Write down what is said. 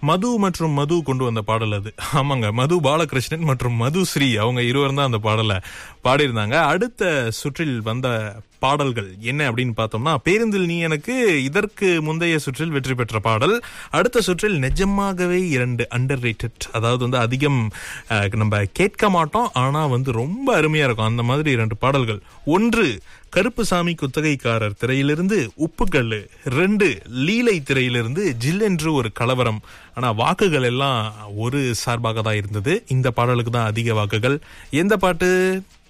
மது மற்றும் மது கொண்டு வந்த பாடல் அது ஆமாங்க மது பாலகிருஷ்ணன் மற்றும் மது ஸ்ரீ அவங்க இருவரும் தான் அந்த பாடலை பாடியிருந்தாங்க அடுத்த சுற்றில் வந்த பாடல்கள் என்ன அப்படின்னு பார்த்தோம்னா பேருந்தில் நீ எனக்கு இதற்கு முந்தைய சுற்றில் வெற்றி பெற்ற பாடல் அடுத்த சுற்றில் நிஜமாகவே இரண்டு அண்டர் அதாவது வந்து அதிகம் அஹ், நம்ம கேட்க மாட்டோம் ஆனா வந்து ரொம்ப அருமையா இருக்கும் அந்த மாதிரி இரண்டு பாடல்கள் ஒன்று கருப்புசாமி குத்தகைக்காரர் திரையிலிருந்து உப்புக்கல்லு ரெண்டு லீலை திரையிலிருந்து ஜில்லென்று ஒரு கலவரம் ஆனா வாக்குகள் எல்லாம் ஒரு சார்பாக தான் இருந்தது இந்த பாடலுக்கு தான் அதிக வாக்குகள் எந்த பாட்டு